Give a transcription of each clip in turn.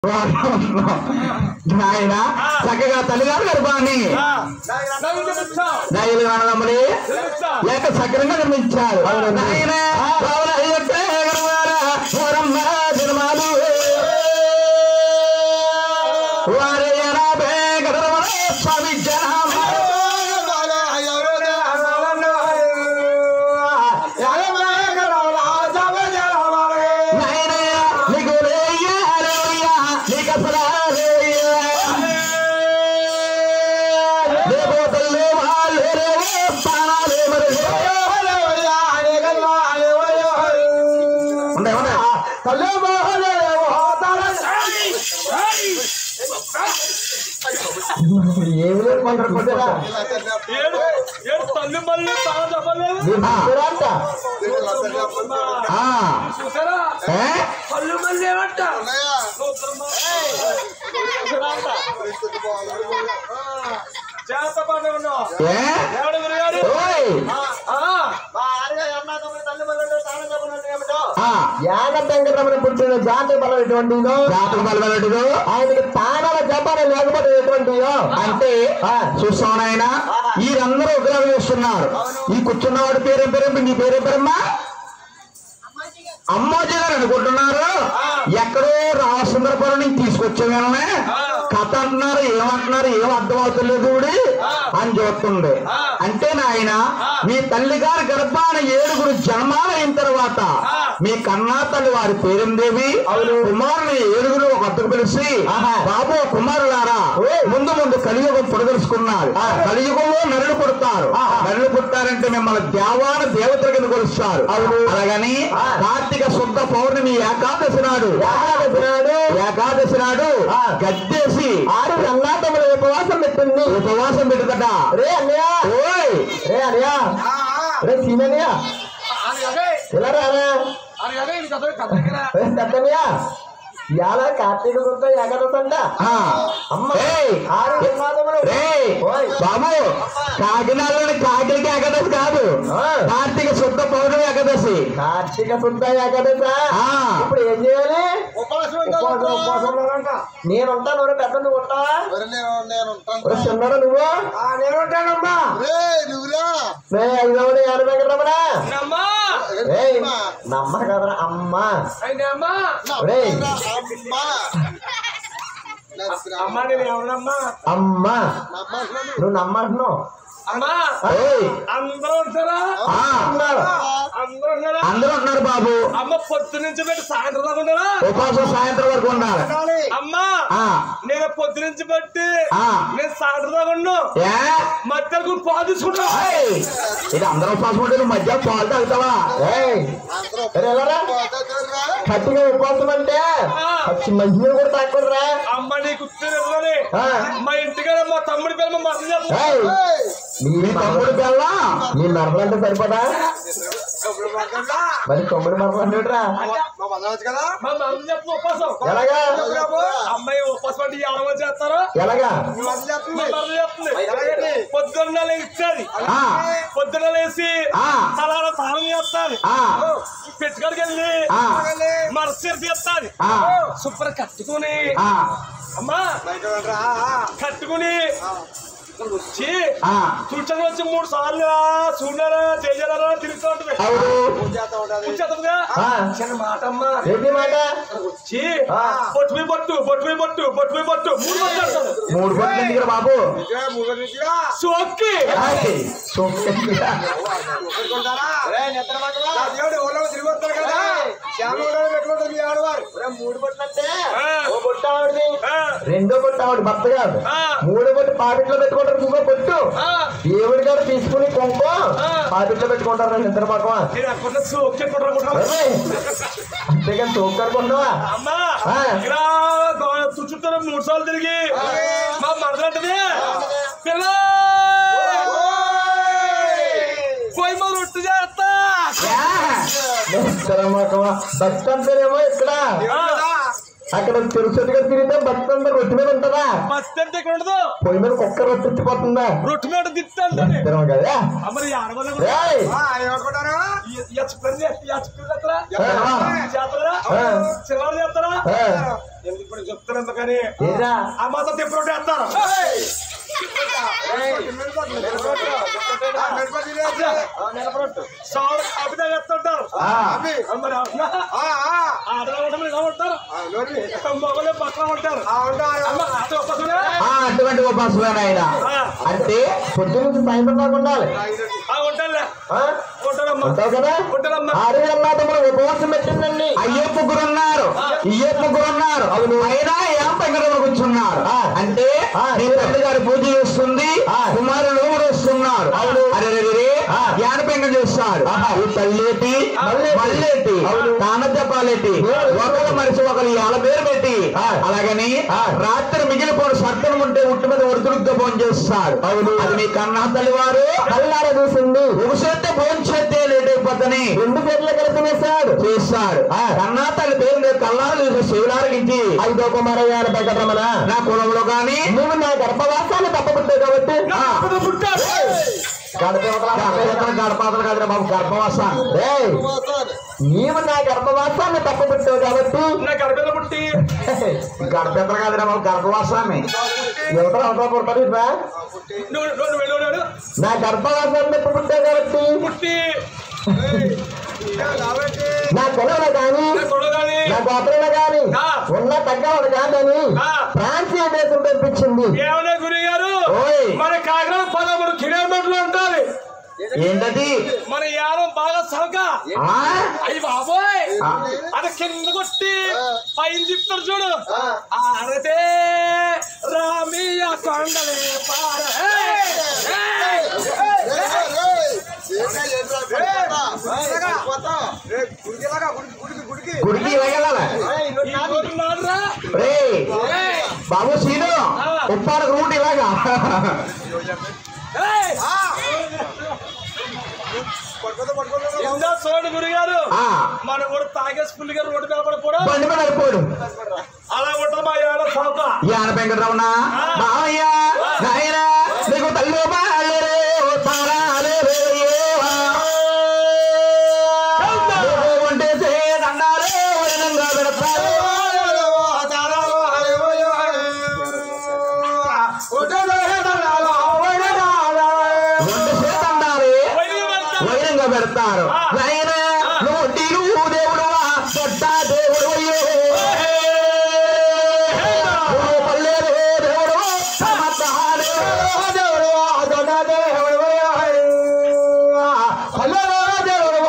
నాయన చక్కగా తల్లిగారు గర్భాన్ని దయలు అనదమ్మని లేక సక్రంగా నిర్మించారు నాయన రావణ అయ్యప్పే గర్వారా, ఓరమ్మ జన్మాలు వారి ఎనభై గర్వల స్వామి జనమ నాయన నీకు లేయ్యా లేయ్యా నీకు అసలు లేయ్యా లేకపోతే వాళ్ళు ప్రాణాలు మరి ఉన్నాయి ఉన్నాయి ఏమి లేదు కొందరు కొద్దిగా ఏడు ఏడు తల్లి మళ్ళీ తాను చెప్పలేదు ఆ, చూసారా ఏ? తల్లి మళ్ళీ ఏమంట చేత పని ఉన్నావు ఏ? ఎవడు గురుగారు ఓయ్! ఆ, యాన వెంకటరమణ పుట్టిన జాతి బలం ఎటువంటిదో జాతక బలమైనటిదో ఆయనకి తానాల జపాన లేకపోతే ఎటువంటిదో అంటే చూస్తాను ఆయన వీరందరూ విగ్రహం చేస్తున్నారు ఈ కూర్చున్నవాడి పేరు పేరు నీ పేరు పేరమ్మా అమ్మాజీ గారు అనుకుంటున్నారు ఎక్కడో రామసుందరపురం నుంచి తీసుకొచ్చామే కథ అంటున్నారు ఏమంటున్నారు ఏం అర్థం అవుతలేదు ఈవిడి అని చూస్తుంది అంటే నాయన మీ తల్లి గారి గర్భాన ఏడుగురు జన్మాలైన తర్వాత మీ కన్నా తల్లి వారి పేరుందేవి కుమారుని ఏడుగురు ఒక వద్దకు పిలిచి బాబు కుమారులారా ముందు ముందు కలియుగం పొడదలుచుకున్నారు కలియుగంలో నరుడు పుడతారు నరుడు పుట్టారంటే మిమ్మల్ని దేవాన దేవతల కింద కొలుస్తారు అలాగని కార్తీక శుద్ధ పౌర్ణమి ఏకాదశి నాడు ఏకాదశి నాడు ఏకాదశి నాడు గద్దెసి ఆరు రంగాతముల ఉపవాసం పెట్టింది ఉపవాసం పెట్టుదట రే అన్నయ్య ఓయ్ రే అన్నయ్య రే సీనన్నయ్య ఇలా రారా రే పెద్దన్నయ్య ఇవాళ కార్తీక శుద్ధ ఏకాదశి అంట ఆ. అమ్మ ఏయ్. ఆరు రంగాతములు రేయ్, ఓయ్. బాబు కాకినాడలోని కాకిలికి ఏకాదశి కాదు ఆ. కార్తీక శుద్ధ పౌర్ణమి ఏకాదశి కార్తీక శుద్ధ ఏకాదశి ఆ. ఇప్పుడు ఏం చేయాలి ఉపవాసం ఉపవాసం నేను ఉంటాను ఎవరు పెద్ద నువ్వు ఉంటావా ఒరే చిన్నోడు నువ్వు నేను ఉంటానమ్మా రే ఐదవడు యాన వెంకటరమణ అమ్మా రేయ్ నమ్మ కదరా అమ్మా అయినా అమ్మా రేయ్ అమ్మా నేను ఎవరమ్మా అమ్మా నువ్వు నమ్మంటున్నావు అమ్మా ఏయ్, అందరూ ఉంటారా ఆ, అన్నారు అందరూ ఉన్నారా అందరూ ఉన్నారు బాబు అమ్మ పొద్దు నుంచి పెట్టి సాయంత్రం దాకా ఉన్నారా ఉపవాసం సాయంత్రం వరకు ఉండాలి అమ్మా ఆ, నేను పొద్దు నుంచి బట్టి ఆ. నేను సాయంత్రం దాకా ఉన్నా ఏ మధ్యకు పాలు తీసుకుంటా ఏయ్, ఇది అందరూ ఉపవాసం ఉంటే నువ్వు మధ్య పాలు తాగుతావా రేయ్ రే ఎవరా గట్టిగా ఉపవాసం అంటే పచ్చి మంచినీళ్ళు కూడా తాకూడరా అమ్మ నీకు తెలియదులే ఆ. మా ఇంటికాడ మా తమ్ముడి పిల్లలు మా మరణం చేస్తా రేయ్ నీ నీ తమ్ముడు పిల్ల నీ మరలంటే సరిపోదా మరి తొమ్మిది మరలంటేట్రా మా మరణం చేస్తున్న ఉపవాసం ఎలాగా అమ్మాయి ఉపవాసం అంటే ఎవరో చేస్తారో ఎలాగా మా మరణం చేస్తుంది పొద్దున్న ఇచ్చేది ఆ, పొద్దున్న లేసి ఆ. తలాల స్నానం చేస్తాను ఆ. పెట్టుకోడికి వెళ్ళి ఆ. మరసీర తీస్తాను ఆ. శుభ్రం కట్టుకుని ఆ, అమ్మా కట్టుకుని ఇక్కడికి వచ్చి ఆ. కూర్చొని వచ్చి మూడు సార్లు చూడారా చేయారా తిరుగుతూ ఉంటుంది అవును కూర్చోతుందిగా ఆ. చిన్న మాట అమ్మా ఏంటి మాట వచ్చి ఆ. బొట్టు మీద బొట్టు బొట్టు మీద బొట్టు బొట్టు మీద బొట్టు మూడు మాట్లాడతాను మూడు పట్ల దగ్గర బాబు సోక్కి ఏయ్, సొక్కేంటిరా? మూడు బొట్లంటే ఆ. ఓ బొట్టు ఆవిడది ఆ, రెండో బొట్టు ఆవిడ భర్త కాదు ఆ. మూడో బొట్టు పాకెట్లో పెట్టుకుంటారు ఇంకో బొట్టు ఆ. దేవుడి గారు తీసుకుని కొంకో ఆ. పాకెట్లో పెట్టుకుంటారు నిద్ర పక్కన నేను అక్కడ సోక్కి ఎక్కడ అంతేగాని తోకనుకుంటావా అమ్మా ఆ. ఇలా చుట్టూ మూడు సార్లు తిరిగి మా మరదంటది పిల్ల పోయి మా రొట్టు చేస్తా ఏ, నిద్ర పక్కన బస్ అంటేనేమో ఇక్కడ ఆ, అక్కడ తిరుచుట్టుగా తిరిగితే భక్తి అంతా రొట్టె మీద ఉంటుందా మస్త్ అంటే ఇక్కడ ఉండదు పొయ్యి మీద కుక్క రొట్టె ఎత్తిపోతుందా రొట్టె మీద తిట్టాను తినవు కదా మరి ఆడవాళ్ళు ఏయ్! చిల్లర చేస్తారా ఆ, ఎందుకు ఇప్పుడు చెప్తాను కానీ ఏంటా? ఆ మాత్రం తిప్పుడు వేస్తారు సౌండ్ అభిదా వేస్తుంటారు ఆ. మరి అవునా? ఆడలో ఉండమని ఇలా ఉంటారు మొగలే పక్కన ఉంటారు అమ్మ, అటు ఒక్కసారి. ఆ అటువంటి ఉపాసమైన ఆయన ఆ, అంటే పొద్దు నుంచి సాయంత్రం దాకా ఉండాలి ఆ, ఉంటానులే ఆ? ఉంటానమ్మా ఉంటావు కదా ఉంటానమ్మా ఆరు అన్నాథములు ఉపవాసం పెట్టిందండి అయ్యే ముగ్గురు ఉన్నారు ఇయ్యే ముగ్గురు ఉన్నారు అవును అయినా ఏం పక్కన కూర్చున్నారు ఆ. అంటే ఆ. నీ తల్లి గారి పూజ చేస్తుంది ఆ. కుమారులు కూడా వస్తున్నారు అవును. అరే రే, రే, రే, ఆ. జ్ఞాన పెంక చేస్తాడు ఆహా. ఈ తల్లేటి మల్లేటి. మల్లేటి అవును. తాన చెప్పాలేటి అవును. ఒకరు మనిషి ఒకరు వాళ్ళ పేరు పెట్టి ఆ. అలాగని ఆ. రాత్రి మిగిలిపోయిన సర్పం ఉంటే ఉట్టి మీద ఒడుతురుగ్గా ఫోన్ చేస్తాడు అవును. అది మీ కన్నా తల్లి వారు కల్లార చూసింది ఒక చేస్తే ఫోన్ చేస్తే లేట్ అయిపోతాని రెండు పేర్లు కలిపినేశాడు చేస్తాడు ఆ. కన్నా తల్లి పేరు నేను కల్లారు శివులారగించి ఐదో కుమారయ్యాన వెంకటరమణ నా కులంలో గాని నువ్వు నా గర్భవాసాన్ని తప్పబుట్టావు కాబట్టి ఆ. అప్పుడు పుట్టాడు గర్భవతులు గడపాతలు కాదురా బాబు గర్భవాసం ఏయ్, నీవు నా గర్భవాసాన్ని తప్పబుట్టావు కాబట్టి నా గర్భల పుట్టి గడపెత్తలు కాదురా బాబు గర్భవాసాన్ని ఎవరు అవతల పుడతారు ఇట్లా? నువ్వు నువ్వు వెళ్ళు వెళ్ళు నా గర్భవాసాన్ని తప్పబుట్టావు కాబట్టి పుట్టి నా కులంలో కానీ నా కొడుగాని నా గోత్రంలో కానీ ఆ. ఉన్న తగ్గవాడు కాదని ఆ. ప్రాంతీయ దేశం తెప్పించింది ఏమన్నా గురి గారు ఓయ్. మన కాకినాడ పదమూడు కిలోమీటర్లు ఉంటుంది ఏంటది మన యానం బాగా సలక ఆ? అయ్యి బాబోయ్ ఆ. అది కింద కొట్టి పైన చెప్తారు చూడు ఆడతే రామియ కొండలే పార ఏయ్! ఏయ్! గుడికి ఇలాగెళ్ళాలా ఈ ఊరు నాడురా? రే ఏయ్! బాబు సీను ఉప్పాడ రూట్ ఇలాగా ఏయ్! ఇందా చూడండి గురుగారు ఆ. మన కూడా తాగేసి పుల్లి గారు రోడ్డు మీద పడిపోవడం బండి మీద అయిపోయాడు అలా ఉంటుంది మా యాడ సౌక యాన వెంకటరమణ మావయ్య నాయన నీకు తల్లి బాలరే తారాలే రే ఏవా. నువ్వు ఉంటే దండాలే వైనంగా పెడతారు ఉంటే దండాలే వైనంగా పెడతారు నాయన నువ్వు నీరు దేవుడు దొడ్డ దేవుడు అయ్యో నువ్వు పల్లెరు దేవుడు సమర్థహాలు దేవుడు దొడ్డ దేవుడు పల్లెరు దేవుడు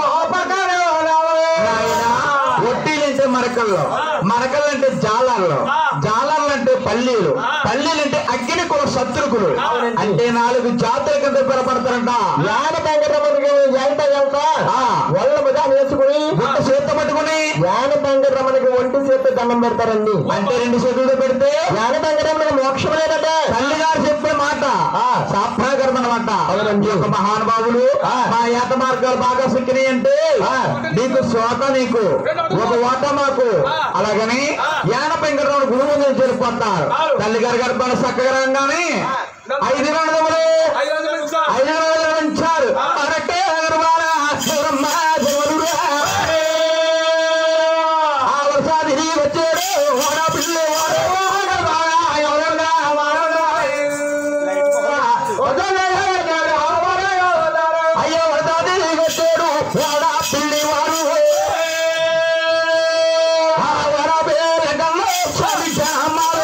ఒట్టీలంటే మరకల్లో మరకలంటే జాలాల్లో జాలాలంటే పల్లీలు పల్లీలంటే అగ్ని కుల శత్రుకులు అంటే నాలుగు జాతుల కింద పిలపడతారంట యాన వెంకటరమణకి ఎంత ఎంత ఆ. వల్ల మీద నేర్చుకుని గుట్ట చేత పట్టుకుని యాన వెంకటరమణకి ఒంటి చేత దండం పెడతారండి అంటే రెండు చేతులతో పెడితే యాన వెంకటరమణకి మోక్షం లేదట తల్లి గారు చెప్పిన మాట సాప్రాకరం అనమాట అవునండి. ఈ యొక్క మహానుభావులు ఆ. మా ఏత మార్గాలు బాగా సిక్కినాయి అంటే ఆ. నీకు స్వాత నీకు ఒక ఓట మాకు అలాగని యాన పెంకటరావు గురువు నుంచి వెళ్ళిపోతారు తల్లి గారి గర్భాలు చక్కగా రాగానే ఐదు రణములు ఐదు వందల నిమిషాలు. ఐదు రణములు ఉంచారు అరటే అగర్వాల శివరమ్మ దేవుడురా. ఆ వర్షాది వచ్చాడు వాడ పిల్లి వాడు అగర్వాల ఎవరన్నా వాడన్నా. అయ్యో వరదాది వచ్చాడు వాడ పిల్లి వాడు ఆ వర పేరగల్లో సవిచామాలు.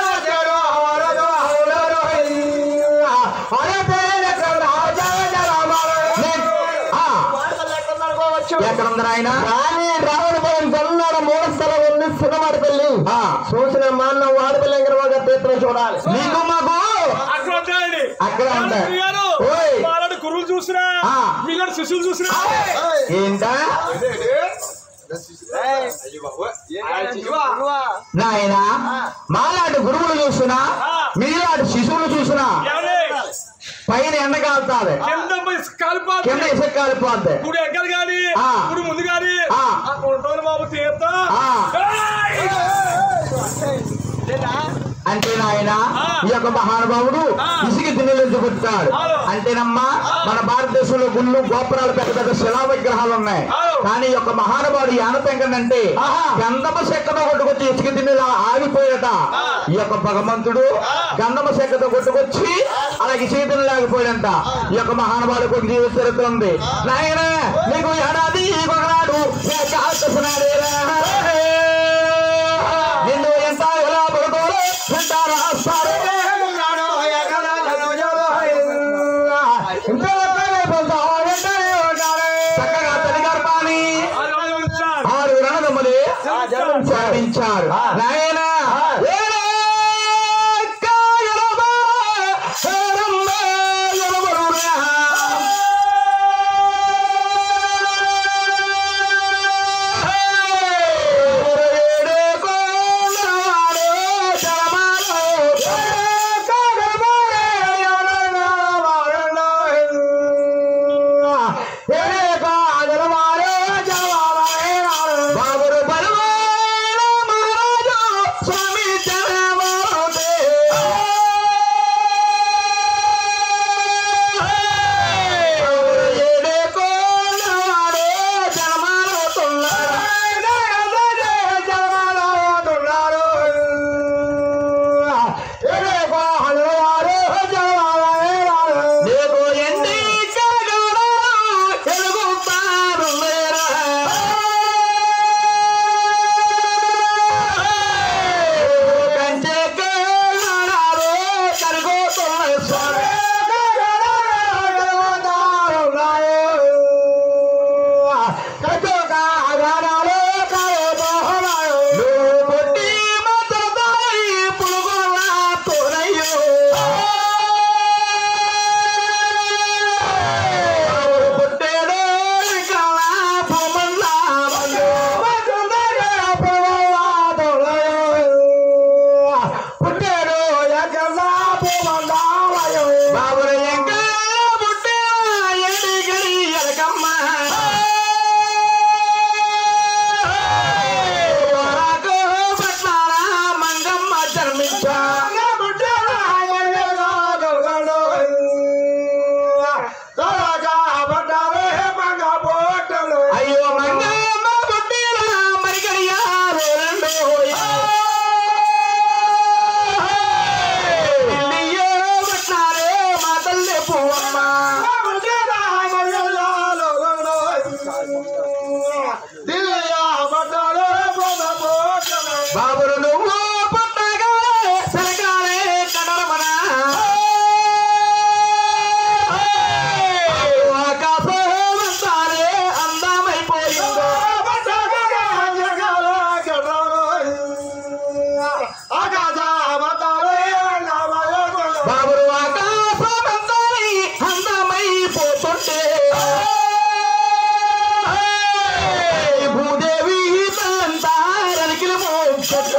వర పేరగల్లో జగజలమాలు. ఆ, ఎక్కడుంది ఆయన కానీ రావణభవన్ కన్నాడ మూల స్థలం ఉంది సినిమాడపల్లి ఆ. చూసిన మా అన్న వాడపల్లి వెంకటరావు గారి తీర్థం చూడాలి నీకు మాకు అక్కడ ఉంటాయండి అక్కడ ఉంటాయి. గురుగారు ఓయ్. వాళ్ళని గురువులు చూసినా ఆ. మీలాంటి శిష్యులు చూసినా ఏంటా నాయన మాలాంటి గురువులు చూసినా మీలాంటి శిశువులు చూసినా ఏమండి? పైన ఎండ కాలుతాది కింద పోయి కాలిపోతుంది కింద ఇసుక కాలిపోద్ది ఇప్పుడు ఎక్కడ గాని ఆ. ఇప్పుడు ముందు గాని ఆ. ఆ కొంటోని బాబు తీర్థ ఆ. ఏయ్! లేదా? అంటే నాయన ఆ. ఈ యొక్క మహానుభావుడు ఆ. ఇసుక దిన్నెలు పుట్టాడు అవును. అంటేనమ్మా మన భారతదేశంలో గుళ్ళు గోపురాలు పెద్ద పెద్ద శిలా విగ్రహాలు ఉన్నాయి అవును. కానీ ఈ యొక్క మహానుభావుడు యానపెంకనంటే ఆహా. గంధమ చెక్కతో కొట్టుకొచ్చి ఇసుక దిన్నెలు ఆగిపోయాట ఆ. ఈ యొక్క భగవంతుడు ఆ. గంధమ చెక్కతో కొట్టుకొచ్చి అలాగే ఇసుక దిన్నెలు ఆగిపోయాడంట ఈ యొక్క మహానుభావుడు ఒక జీవిత చరిత్ర ఉంది నాయన నీకు ఏడాది ఒకనాడు నిన్ను ఎంత ఎలా పడుకోలో ఎంత రాస్తారు ఉన్నాడు, ఎక్కడాలను జోడు. చక్కగా తల్లి గర్భాన్ని ఆరు ఉంచాడు. ఆరు రణదమ్ములు జన్మించారు నాయన బాబురు బలవాన మహారాజు స్వామి జనమోదే. బాబురు ఏడే కోనవాడే జనమాడుతున్నారు. నీకు ఎన్ని కలగలు ఎలుగుతారు లేరా? కంచె కళ్ళారు కరుగుతున్న స్వామి. నువ్వు పుట్టి మతదాయి పురుగుల తోరయ్యో. ఎవరు పుట్టేడో కళ భూమల్ల మల్లో. బాబుర ఎంక పుట్టే ఎడిగిరి ఎలకమ్మ. వరకు పట్నాల మంగమ్మ జన్మించా అయ్యో మంగమ్మ పుట్టిన మరిగడియారు రెండు ఇల్లియో పట్నాలే మా తల్లి పువ్వమ్మ బాబురు నువ్వు పుట్టగా సరకాలే కడరమన ఆకాశమంతాలే అందమైపోయిందో బాబురు ఆకాశమంతాలి అందమైపోతుంటే భూదేవి తల్లంతా రలికిల మోక్ష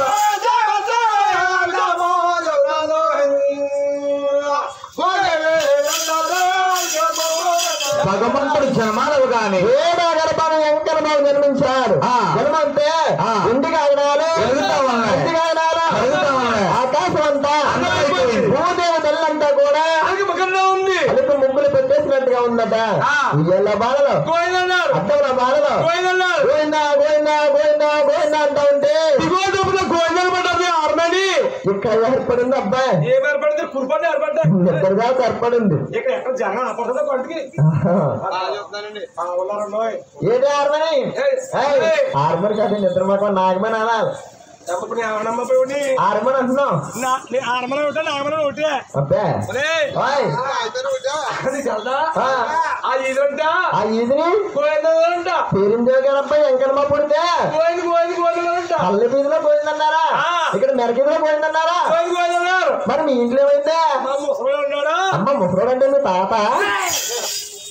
భగవంతుడు జన్మాలవు గాని జన్మించారు ఆ. జన్మంతే ఆ. ఇంటికి ఆగడాలు వెలుగుతా ఉన్నాయి. ఇంటికి ఆగడాలు వెలుగుతా ఉన్నాయి. ఆకాశం అంతా అందమైపోయింది. భూదేవి తల్లంతా కూడా ఆయనకి ముఖంలో ఉంది అలుపు ముగ్గులు పెట్టేసినట్టుగా ఉందట ఆ. ఇయ్యాల బాధలో గోయిందన్నారు అద్దముల బాధలో గోయిందన్నారు గోయిందా గోయిందా గోయిందా గోయిందా అంటా ఉంటే దిగువ డబ్బులో గోయిందని పడ్డది ఆర్మేని ఇక్కడ ఏర్పడింది అబ్బాయి ఏ ఏర్పడితే కుర్బాన్ని ఏర్పడ్డా నిద్రగా ఏర్పడింది ఇక్కడ ఎక్కడ జనం ఆపడుతుందా పంటకి ఆహా. ఉన్నారండి ఏది ఆర్మని ఏయ్, ఏయ్. ఆర్మని కాదు నిద్ర మాకు నాగమని అనాలి ఇప్పుడు నీ ఆవనమ్మ పోయి ఆర్మని అంటున్నావు నా నీ ఆడమన ఒకటే నాగమన ఒకటే అబ్బే ఒరేయ్, ఓయ్ అది చల్దా ఆ, ఆ ఇదంట ఆ ఈదిని గోయిందంట పేరిందేగానప్ప ఎంకనమ్మ పుడితే గోయింది గోయింది గోయిందంట పల్లె వీధిలో పోయిందన్నారా ఆ. ఇక్కడ మెరకీధిలో పోయిందన్నారా గోయింది గోయిందన్నారు మరి మీ ఇంట్లో ఏమైందే మా ముసలి ఉన్నాడు అమ్మ ముసలోడు అంటే మీ తాత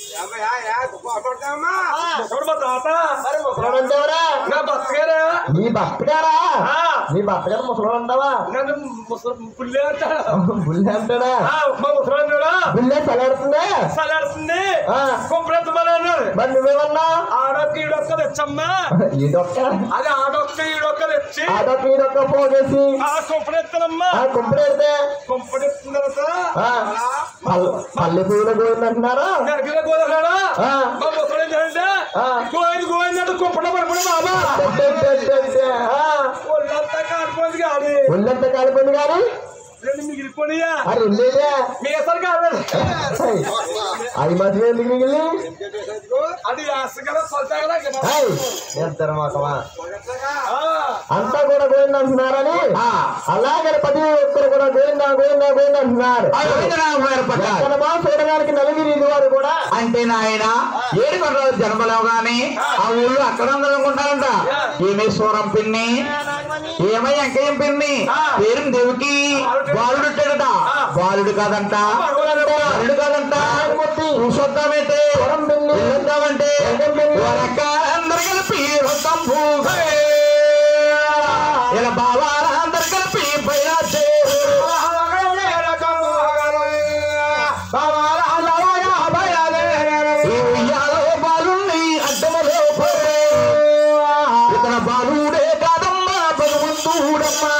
ముసడు మా తాత మరి ముసలోడు అంటావరా నా బతకరా నీ భర్త గారా ఆ, నీ భర్త గారు ముసలోడు అంటావా నన్ను ముస- పుల్లే అంటాడు బుల్లి అంటాడా ఆ, మా ముసలాడు కూడా బుల్లే చలాడుతుందా సలాడుతుంది ఆ. కుమ్రెత్తమని అన్నాడు మరి నువ్వేమన్నా ఆడొక్క ఈడొక్క తెచ్చమ్మా ఈడొక్క అది ఆడొక్క ఈడొక్క తెచ్చి ఆడొక్క ఈడొక్క పోగేసి ఆ కుంపడెత్తనమ్మా ఆ కుంపడెడితే కుంపడెత్తిన తర్వాత ఆ, పల్- పల్లె పువ్వులు గోవింది అంటున్నారు నరికిన గోదలాడా ఆ. మా ముసలు ఏంటంటే ఆ. గోయింది గోయిందంటే కుంపడ పడిపోయి బాబా అంటే, అంటే, అంటే, అంటే, ఆ, ఒళ్ళంతా కాలిపోయింది కాదు ఒళ్ళంతా కాలిపోయింది కానీ రెండు మిగిలిపోయినా ఆ రెండేదే మీసరు కాలేదు అది మాత్రం ఎందుకు మిగిలి అది ఆశగల సొంతగల ఇద్దరు మాకమా అంతా కూడా గోవింద అంటున్నారని ఆ. అలాగే ప్రతి ఒక్కరు కూడా గోవింద గోవింద గోవింద అంటున్నారు ఆ గోవిందనామ ఏర్పడ్డారు ఎక్కడమా చూడడానికి నలుగురు ఇది వారు కూడా అంటే నాయన ఏడు కొండలు జన్మలేవు గాని ఆ ఊళ్ళో అక్కడ అనుకుంటారంట ఏమి సూరం పిన్ని ఏమై ఎంకయ్యం పిన్ని పేరు దేవికి బాలుడు ఉంటాడట బాలుడు కాదంట బాలుడు కాదంట చూసొద్దామైతే సూరం పిన్ని. వెళ్ళొద్దామంటే ఎంకయ్యం పిన్ని. అందరు కలిపి వద్దాం భూమి. ఇలా బావాలందరు కలిపి బయలా ఈ ఉయ్యాలో బాలుణ్ణి అడ్డములో పడే. ఇతన బాలుడే కాదమ్మా భగవంతుడమ్మా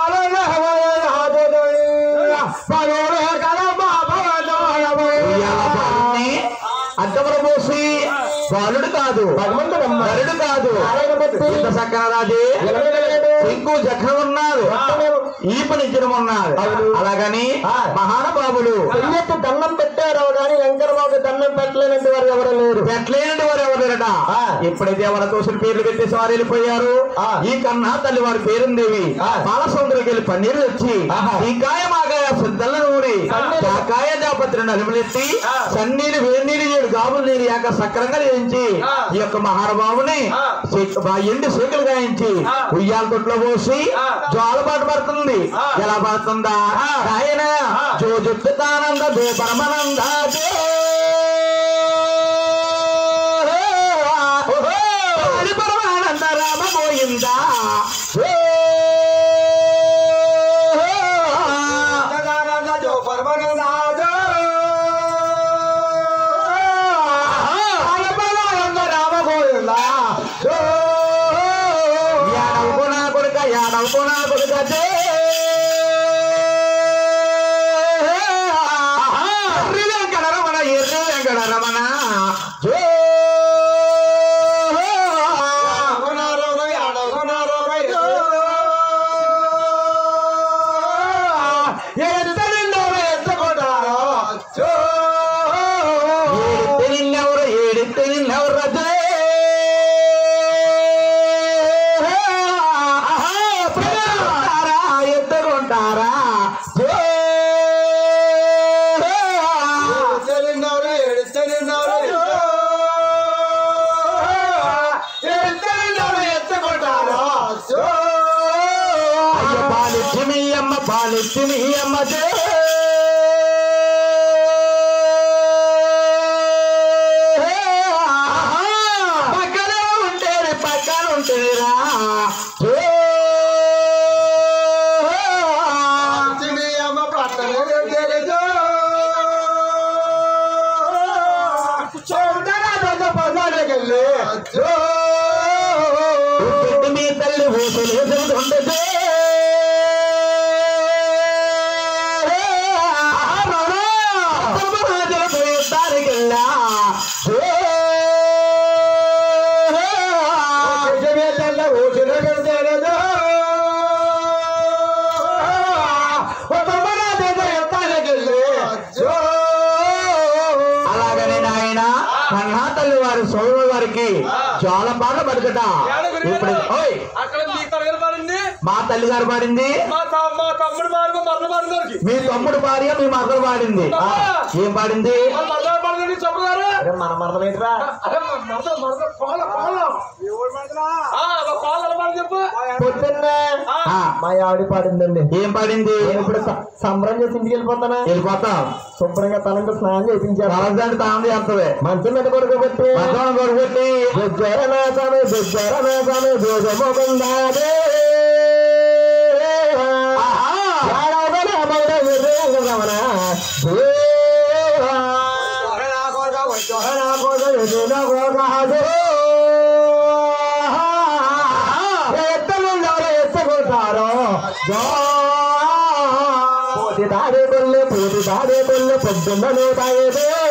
ఉయ్యాల బాలుణ్ణి అడ్డములో పోసి బాలుడు కాదు భగవంతుడమ్మా. నరుడు కాదు నారాయణ భక్తి. ఇంత సక్కనరాజే ఎలగలేడు. ఇంకూ జఖం ఉన్నాడు ఈప నిజం ఉన్నాడు అవును. అలాగని ఆ. మహానుభావులు పెళ్ళెత్తి దండం పెట్టారో కానీ వెంకటబాబు దండం పెట్టలేనంటే వారు ఎవరు లేరు ఎట్లేనండి వారు ఎవరుట ఆ. ఎప్పుడైతే ఎవరి తోసిన పేర్లు పెట్టేసి వారు వెళ్ళిపోయారు ఆ. ఈ కన్నా తల్లి వారి పేరుందేవి ఆ. బాలసముద్రకి వెళ్ళి పన్నీరు వచ్చి ఆహా. ఈ కాయ మాకాయ సిద్ధల్ల నూరి సన్నీరు. ఆ కాయ జాపత్రి నలుములెత్తి ఆ. సన్నీరు వేడి నీరు ఏడు గాబులు నీరు యాక సక్రంగా వేయించి ఆ. ఈ యొక్క మహానుభావుని ఆ. శేఖ- బా- ఎండు శేఖలు గాయించి ఆ. ఉయ్యాల తొట్లో పోసి ఆ. జ్వాల పాటు పడుతుంది ఆ. ఎలా పడుతుందా ఆ. ఆయన ఆ. జో జుట్టుతానంద దో పరమానంద జో హరి పరమానంద రామ గోయిందా రామ గోయిందా యాడవుకు నా కొడుక యాడవుకు నా కొడుక జే ఎర్రి వెంకట రమణ ఎర్రి వెంకట రమణ జో ఎత్తనిన్నెవరు ఎత్తుకుంటారో ఏడిత్తెనిన్నెవరు ఏడిత్తెనిన్నెవరు రజే ఎత్తుకుంటారా ఎత్తుకుంటారా జో ఎత్తనిన్నెవరు ఎత్తుకుంటారో అయ్య పాలిచ్చి మీ అమ్మ పాలిచ్చి మీ అమ్మ జే పక్కనే ఉంటేనే పక్కన ఉంటేరా జే పెట్టి మీ తల్లి ఊసులు ఎదురుతుంటే అలాగనే నాయన కన్నా తల్లి వారి సోదరు వారికి చాలా బాగా బతుకట ఇప్పుడు ఓయ్ అక్కడ మీ తరగతి పడింది మా తల్లి గారు పాడింది మా త- మా తమ్ముడు మారు మరణ మారినోడికి మీ తమ్ముడు భార్య మీ మరదలు పాడింది ఆ, ఏం పాడింది మా మరణ మారినోడికి చెప్పుగారు అరే మన మరదలేట్రా అరే మరద మరద పాల పాల ఆ మా పాల మాట చెప్పు పొద్దున్న ఆ, మా ఆవిడ పాడిందండి ఏం పాడింది నేను ఇప్పుడు స- సంబరం చేసి ఇంటికి వెళ్ళిపోతానా వెళ్ళిపోతాం శుభ్రంగా తనంటే స్నానం చేయించారు తలదండి తాను చేస్తుంది మంచం మీద పడుకోబెట్టి మధ్యాహ్నం కొడుకొట్టి బుజ్జరనాథమే బుజ్జరనాథమే భోజమోకుందాదే ఎత్తుకుంటారో పోతి దాడే కొల్లె పోతి దాడే కొల్లె పొద్దున్న నూట ఐదు